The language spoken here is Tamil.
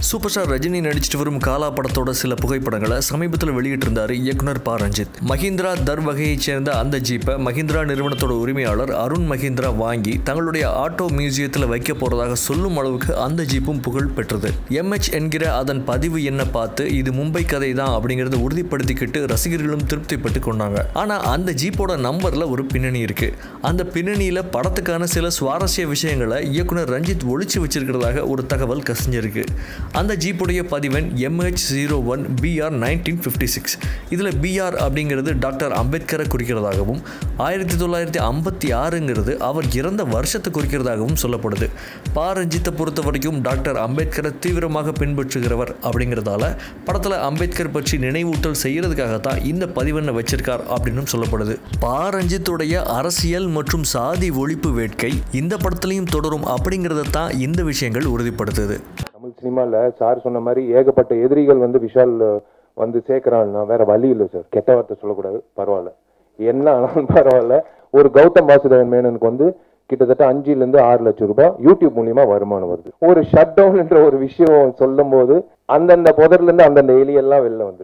சூப்பர் ஸ்டார் ரஜினி நடிச்சிட்டு வரும் காலா படத்தோட சில புகைப்படங்களை சமீபத்தில் வெளியிட்டிருந்தார் இயக்குனர் ப ரஞ்சித் மஹிந்திரா தர் வகையைச் சேர்ந்த அந்த ஜீப்பை மஹிந்திரா நிறுவனத்தோட உரிமையாளர் அருண் மஹிந்திரா வாங்கி தங்களுடைய ஆட்டோ மியூசியத்தில் வைக்க போறதாக சொல்லும் அளவுக்கு அந்த ஜீப்பும் புகழ் பெற்றது எம்ஹெச் என்கிற அதன் பதிவு என்ன பார்த்து இது மும்பை கதை தான் அப்படிங்கறத உறுதிப்படுத்திக்கிட்டு ரசிகர்களும் திருப்திப்பட்டு கொண்டாங்க ஆனா அந்த ஜீப்போட நம்பர்ல ஒரு பின்னணி இருக்கு அந்த பின்னணியில படத்துக்கான சில சுவாரஸ்ய விஷயங்களை இயக்குனர் ரஞ்சித் ஒளிச்சு வச்சிருக்கிறதாக ஒரு தகவல் கசிஞ்சிருக்கு அந்த ஜீப்புடைய பதிவெண் MH zero one BR nineteen fifty six இதில் பிஆர் அப்படிங்கிறது டாக்டர் அம்பேத்கரை குறிக்கிறதாகவும் ஆயிரத்தி தொள்ளாயிரத்தி ஐம்பத்தி ஆறுங்கிறது அவர் இறந்த வருஷத்தை குறிக்கிறதாகவும் சொல்லப்படுது பா ரஞ்சித்தை பொறுத்த வரைக்கும் டாக்டர் அம்பேத்கரை தீவிரமாக பின்பற்றுகிறவர் அப்படிங்கிறதால படத்தில் அம்பேத்கர் பற்றி நினைவூட்டல் செய்யறதுக்காகத்தான் இந்த பதிவெண்ணை வச்சிருக்கார் அப்படின்னு சொல்லப்படுது பா ரஞ்சித்துடைய அரசியல் மற்றும் சாதி ஒழிப்பு வேட்கை இந்த படத்துலையும் தொடரும் அப்படிங்கிறத தான் இந்த விஷயங்கள் உறுதிப்படுத்துது தமிழ் சினிமாவில் சார் சொன்ன மாதிரி ஏகப்பட்ட எதிரிகள் வந்து விஷால் வந்து சேர்க்குறான்னா வேற வழி இல்லை சார் கெட்ட வார்த்தை சொல்லக்கூடாது பரவாயில்ல என்ன ஆனாலும் பரவாயில்ல ஒரு கௌதம் வாசுதேவன் மேனனுக்கு வந்து கிட்டத்தட்ட அஞ்சுலேருந்து ஆறு லட்சம் ரூபாய் யூடியூப் மூலியமா வருமானம் வருது ஒரு ஷட் டவுன்ன்ற ஒரு விஷயம் சொல்லும் போது அந்தந்த புதர்ல இருந்து அந்தந்த எலியெல்லாம் வெளில வந்து